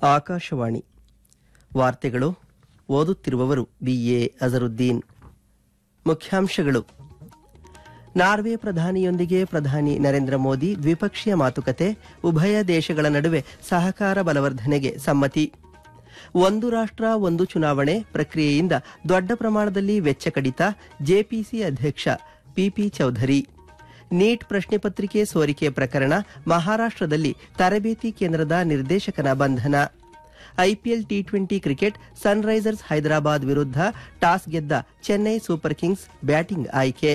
ಆಕಾಶವಾಣಿ ವಾರ್ತೆಗಳು ಓದುತ್ತಿರುವವರು ಬಿಎ ಅಜರುದ್ದೀನ್ ಮುಖ್ಯಾಂಶಗಳು ನಾರ್ವೆ ಪ್ರಧಾನಿಯೊಂದಿಗೆ ಪ್ರಧಾನಿ ನರೇಂದ್ರ ಮೋದಿ ದ್ವಿಪಕ್ಷೀಯ ಮಾತುಕತೆ ಉಭಯ ದೇಶಗಳ ನಡುವೆ ಸಹಕಾರ ಬಲವರ್ಧನೆಗೆ ಸಮ್ಮತಿ ಒಂದು ರಾಷ್ಟ್ರ ಒಂದು ಚುನಾವಣೆ ಪ್ರಕ್ರಿಯೆಯಿಂದ ದೊಡ್ಡ ಪ್ರಮಾಣದಲ್ಲಿ ವೆಚ್ಚ ಕಡಿತ ಜೆಪಿಸಿ ಅಧ್ಯಕ್ಷ ಪಿಪಿ ಚೌಧರಿ ನೀಟ್ ಪ್ರಶ್ನೆ ಪತ್ರಿಕೆ ಸೋರಿಕೆ ಪ್ರಕರಣ ಮಹಾರಾಷ್ಟ್ರದಲ್ಲಿ ತರಬೇತಿ ಕೇಂದ್ರದ ನಿರ್ದೇಶಕನ ಬಂಧನ IPL T twenty cricket Sunrisers Hyderabad ವಿರುದ್ಧ ಟಾಸ್ ಗೆದ್ದ ಚೆನ್ನೈ ಸೂಪರ್ ಕಿಂಗ್ಸ್ ಬ್ಯಾಟಿಂಗ್ ಆಯ್ಕೆ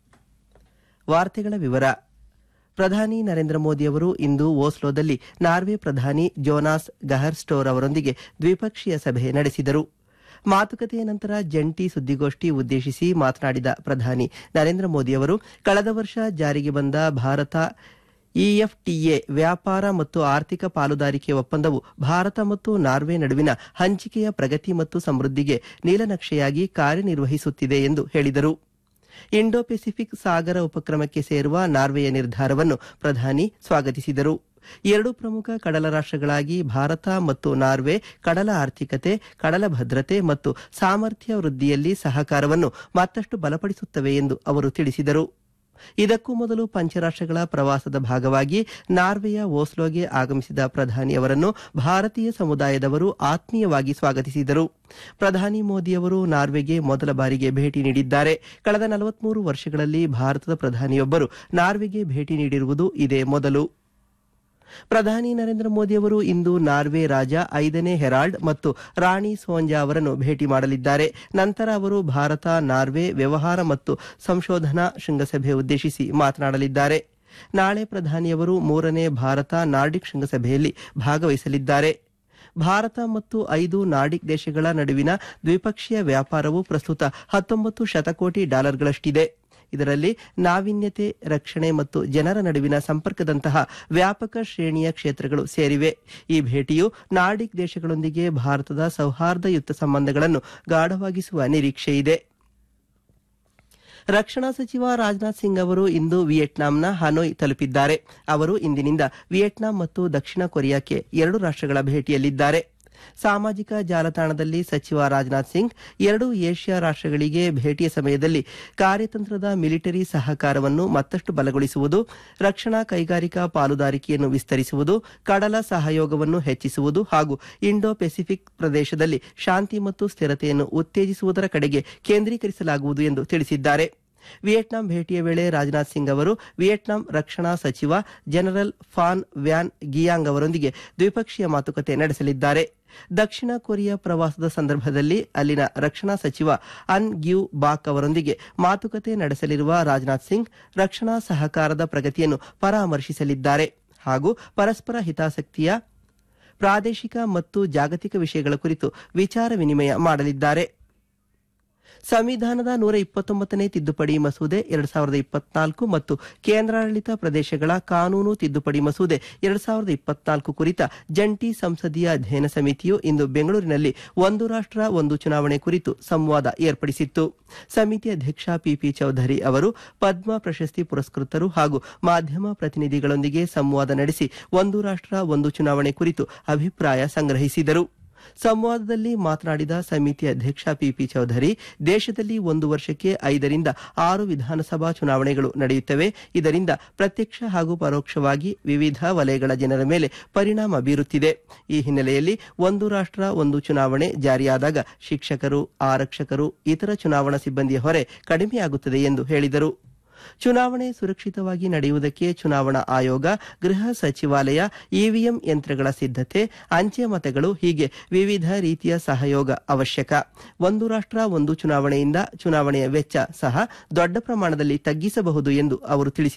ವಾರ್ತೆಗಳ ವಿವರ ಪ್ರಧಾನಿ ನರೇಂದ್ರ ಮೋದಿ ಅವರು ಇಂದು ಓಸ್ಲೋದಲ್ಲಿ ನಾರ್ವೆ ಪ್ರಧಾನಿ ಜೋನಾಸ್ ಗಹರ್ಸ್ಟೋರ್ ಅವರೊಂದಿಗೆ ದ್ವಿಪಕ್ಷೀಯ ಸಭೆ ನಡೆಸಿದರು ಮಾತುಕತೆಯ ನಂತರ ಜಂಟಿ ಸುದ್ದಿಗೋಷ್ಠಿ ಉದ್ದೇಶಿಸಿ ಮಾತನಾಡಿದ ಪ್ರಧಾನಿ ನರೇಂದ್ರ ಮೋದಿ ಅವರು ಕಳೆದ ವರ್ಷ ಜಾರಿಗೆ ಬಂದ ಭಾರತ ಇಎಫ್ಟಿಎ ವ್ಯಾಪಾರ ಮತ್ತು ಆರ್ಥಿಕ ಪಾಲುದಾರಿಕೆ ಒಪ್ಪಂದವು ಭಾರತ ಮತ್ತು ನಾರ್ವೆ ನಡುವಿನ ಹಂಚಿಕೆಯ ಪ್ರಗತಿ ಮತ್ತು ಸಮೃದ್ಧಿಗೆ ನೀಲನಕ್ಷೆಯಾಗಿ ಕಾರ್ಯನಿರ್ವಹಿಸುತ್ತಿದೆ ಎಂದು ಹೇಳಿದರು ಇಂಡೋ ಪೆಸಿಫಿಕ್ ಸಾಗರ ಉಪಕ್ರಮಕ್ಕೆ ಸೇರುವ ನಾರ್ವೆಯ ನಿರ್ಧಾರವನ್ನು ಪ್ರಧಾನಿ ಸ್ವಾಗತಿಸಿದರು ಎರಡು ಪ್ರಮುಖ ಕಡಲ ರಾಷ್ಟ್ರಗಳಾಗಿ ಭಾರತ ಮತ್ತು ನಾರ್ವೆ ಕಡಲ ಆರ್ಥಿಕತೆ ಕಡಲ ಭದ್ರತೆ ಮತ್ತು ಸಾಮರ್ಥ್ಯ ವೃದ್ಧಿಯಲ್ಲಿ ಸಹಕಾರವನ್ನು ಮತ್ತಷ್ಟು ಬಲಪಡಿಸುತ್ತವೆ ಎಂದು ಅವರು ತಿಳಿಸಿದರು ಇದಕ್ಕೂ ಮೊದಲು ಪಂಚರಾಷ್ಟ್ರಗಳ ಪ್ರವಾಸದ ಭಾಗವಾಗಿ ನಾರ್ವೆಯ ಓಸ್ಲೋಗೆ ಆಗಮಿಸಿದ ಪ್ರಧಾನಿ ಅವರನ್ನು ಭಾರತೀಯ ಸಮುದಾಯದವರು ಆತ್ಮೀಯವಾಗಿ ಸ್ವಾಗತಿಸಿದರು ಪ್ರಧಾನಿ ಮೋದಿ ಅವರು ನಾರ್ವೆಗೆ ಮೊದಲ ಬಾರಿಗೆ ಭೇಟಿ ನೀಡಿದ್ದಾರೆ ಕಳೆದ ನಲವತ್ಮೂರು ವರ್ಷಗಳಲ್ಲಿ ಭಾರತದ ಪ್ರಧಾನಿಯೊಬ್ಬರು ನಾರ್ವೆಗೆ ಭೇಟಿ ನೀಡಿರುವುದು ಇದೇ ಮೊದಲು ಪ್ರಧಾನಿ ನರೇಂದ್ರ ಮೋದಿ ಅವರು ಇಂದು ನಾರ್ವೆ ರಾಜ ಐದನೇ ಹೆರಾಲ್ಡ್ ಮತ್ತು ರಾಣಿ ಸೋಂಜಾ ಅವರನ್ನು ಭೇಟಿ ಮಾಡಲಿದ್ದಾರೆ ನಂತರ ಅವರು ಭಾರತ ನಾರ್ವೆ ವ್ಯವಹಾರ ಮತ್ತು ಸಂಶೋಧನಾ ಶೃಂಗಸಭೆ ಉದ್ದೇಶಿಸಿ ಮಾತನಾಡಲಿದ್ದಾರೆ ನಾಳೆ ಪ್ರಧಾನಿಯವರು ಮೂರನೇ ಭಾರತ ನಾರ್ಡಿಕ್ ಶೃಂಗಸಭೆಯಲ್ಲಿ ಭಾಗವಹಿಸಲಿದ್ದಾರೆ ಭಾರತ ಮತ್ತು ಐದು ನಾರ್ಡಿಕ್ ದೇಶಗಳ ನಡುವಿನ ದ್ವಿಪಕ್ಷೀಯ ವ್ಯಾಪಾರವು ಪ್ರಸ್ತುತ ಹತ್ತೊಂಬತ್ತು ಶತಕೋಟಿ ಡಾಲರ್ಗಳಷ್ಟಿದೆ ಇದರಲ್ಲಿ ನಾವೀನ್ಯತೆ ರಕ್ಷಣೆ ಮತ್ತು ಜನರ ನಡುವಿನ ಸಂಪರ್ಕದಂತಹ ವ್ಯಾಪಕ ಶ್ರೇಣಿಯ ಕ್ಷೇತ್ರಗಳು ಸೇರಿವೆ ಈ ಭೇಟಿಯು ನಾರ್ಡಿಕ್ ದೇಶಗಳೊಂದಿಗೆ ಭಾರತದ ಸೌಹಾರ್ದಯುತ ಸಂಬಂಧಗಳನ್ನು ಗಾಢವಾಗಿಸುವ ನಿರೀಕ್ಷೆಯಿದೆ ರಕ್ಷಣಾ ಸಚಿವ ರಾಜನಾಥ್ ಸಿಂಗ್ ಅವರು ಇಂದು ವಿಯೆಟ್ನಾಂನ ಹನೋಯ್ ತಲುಪಿದ್ದಾರೆ ಅವರು ಇಂದಿನಿಂದ ವಿಯೆಟ್ನಾಂ ಮತ್ತು ದಕ್ಷಿಣ ಕೊರಿಯಾಕ್ಕೆ ಎರಡು ರಾಷ್ಟ್ರಗಳ ಭೇಟಿಯಲ್ಲಿದ್ದಾರೆ ಸಾಮಾಜಿಕ ಜಾಲತಾಣದಲ್ಲಿ ಸಚಿವ ರಾಜನಾಥ್ ಸಿಂಗ್ ಎರಡು ಏಷ್ಯಾ ರಾಷ್ಟ್ರಗಳಿಗೆ ಭೇಟಿಯ ಸಮಯದಲ್ಲಿ ಕಾರ್ಯತಂತ್ರದ ಮಿಲಿಟರಿ ಸಹಕಾರವನ್ನು ಮತ್ತಷ್ಟು ಬಲಗೊಳಿಸುವುದು ರಕ್ಷಣಾ ಕೈಗಾರಿಕಾ ಪಾಲುದಾರಿಕೆಯನ್ನು ವಿಸ್ತರಿಸುವುದು ಕಡಲ ಸಹಯೋಗವನ್ನು ಹೆಚ್ಚಿಸುವುದು ಹಾಗೂ ಇಂಡೋ ಪೆಸಿಫಿಕ್ ಪ್ರದೇಶದಲ್ಲಿ ಶಾಂತಿ ಮತ್ತು ಸ್ಥಿರತೆಯನ್ನು ಉತ್ತೇಜಿಸುವುದರ ಕಡೆಗೆ ಕೇಂದ್ರೀಕರಿಸಲಾಗುವುದು ಎಂದು ತಿಳಿಸಿದ್ದಾರೆ ವಿಯೆಟ್ನಾಂ ಭೇಟಿಯ ವೇಳೆ ರಾಜನಾಥ್ ಸಿಂಗ್ ಅವರು ವಿಯೆಟ್ನಾಂ ರಕ್ಷಣಾ ಸಚಿವ ಜನರಲ್ ಫಾನ್ ವ್ಯಾನ್ ಗಿಯಾಂಗ್ ಅವರೊಂದಿಗೆ ದ್ವಿಪಕ್ಷೀಯ ಮಾತುಕತೆ ನಡೆಸಲಿದ್ದಾರೆ ದಕ್ಷಿಣ ಕೊರಿಯಾ ಪ್ರವಾಸದ ಸಂದರ್ಭದಲ್ಲಿ ಅಲ್ಲಿನ ರಕ್ಷಣಾ ಸಚಿವ ಅನ್ ಗ್ಯೂ ಬಾಕ್ ಅವರೊಂದಿಗೆ ಮಾತುಕತೆ ನಡೆಸಲಿರುವ ರಾಜನಾಥ್ ಸಿಂಗ್ ರಕ್ಷಣಾ ಸಹಕಾರದ ಪ್ರಗತಿಯನ್ನು ಪರಾಮರ್ಶಿಸಲಿದ್ದಾರೆ ಹಾಗೂ ಪರಸ್ಪರ ಹಿತಾಸಕ್ತಿಯ ಪ್ರಾದೇಶಿಕ ಮತ್ತು ಜಾಗತಿಕ ವಿಷಯಗಳ ಕುರಿತು ವಿಚಾರ ವಿನಿಮಯ ಮಾಡಲಿದ್ದಾರೆ ಸಂವಿಧಾನದ ನೂರ ಇಪ್ಪತ್ತೊಂಬತ್ತನೇ ತಿದ್ದುಪಡಿ ಮಸೂದೆ ಎರಡ್ ಸಾವಿರದ ಇಪ್ಪತ್ನಾಲ್ಕು ಮತ್ತು ಕೇಂದ್ರಾಡಳಿತ ಪ್ರದೇಶಗಳ ಕಾನೂನು ತಿದ್ದುಪಡಿ ಮಸೂದೆ ಎರಡ್ ಸಾವಿರದ ಇಪ್ಪತ್ನಾಲ್ಕು ಕುರಿತ ಜಂಟಿ ಸಂಸದೀಯ ಅಧ್ಯಯನ ಸಮಿತಿಯು ಇಂದು ಬೆಂಗಳೂರಿನಲ್ಲಿ ಒಂದು ರಾಷ್ಟ್ರ ಒಂದು ಚುನಾವಣೆ ಕುರಿತು ಸಂವಾದ ಏರ್ಪಡಿಸಿತ್ತು ಸಮಿತಿ ಅಧ್ಯಕ್ಷ ಪಿಪಿ ಚೌಧರಿ ಅವರು ಪದ್ಮ ಪ್ರಶಸ್ತಿ ಪುರಸ್ಕೃತರು ಹಾಗೂ ಮಾಧ್ಯಮ ಪ್ರತಿನಿಧಿಗಳೊಂದಿಗೆ ಸಂವಾದ ನಡೆಸಿ ಒಂದು ರಾಷ್ಟ್ರ ಒಂದು ಚುನಾವಣೆ ಕುರಿತು ಅಭಿಪ್ರಾಯ ಸಂಗ್ರಹಿಸಿದರು ಸಂವಾದದಲ್ಲಿ ಮಾತನಾಡಿದ ಸಮಿತಿ ಅಧ್ಯಕ್ಷ ಪಿಪಿ ಚೌಧರಿ ದೇಶದಲ್ಲಿ ಒಂದು ವರ್ಷಕ್ಕೆ ಐದರಿಂದ ಆರು ವಿಧಾನಸಭಾ ಚುನಾವಣೆಗಳು ನಡೆಯುತ್ತವೆ ಇದರಿಂದ ಪ್ರತ್ಯಕ್ಷ ಹಾಗೂ ಪರೋಕ್ಷವಾಗಿ ವಿವಿಧ ವಲಯಗಳ ಜನರ ಮೇಲೆ ಪರಿಣಾಮ ಬೀರುತ್ತಿದೆ ಈ ಹಿನ್ನೆಲೆಯಲ್ಲಿ ಒಂದು ರಾಷ್ಟ್ರ ಒಂದು ಚುನಾವಣೆ ಜಾರಿಯಾದಾಗ ಶಿಕ್ಷಕರು ಆರಕ್ಷಕರು ಇತರ ಚುನಾವಣಾ ಸಿಬ್ಬಂದಿಯ ಹೊರೆ ಕಡಿಮೆಯಾಗುತ್ತದೆ ಎಂದು ಹೇಳಿದರು ಚುನಾವಣೆ ಸುರಕ್ಷಿತವಾಗಿ ನಡೆಯುವುದಕ್ಕೆ ಚುನಾವಣಾ ಆಯೋಗ ಗೃಹ ಸಚಿವಾಲಯ ಇವಿಎಂ ಯಂತ್ರಗಳ ಸಿದ್ಧತೆ ಅಂಚೆ ಮತಗಳು ಹೀಗೆ ವಿವಿಧ ರೀತಿಯ ಸಹಯೋಗ ಅವಶ್ಯಕ ಒಂದು ರಾಷ್ಟ್ರ ಒಂದು ಚುನಾವಣೆಯಿಂದ ಚುನಾವಣೆಯ ವೆಚ್ಚ ಸಹ ದೊಡ್ಡ ಪ್ರಮಾಣದಲ್ಲಿ ತಗ್ಗಿಸಬಹುದು ಎಂದು ಅವರು ತಿಳಿಸಿದರು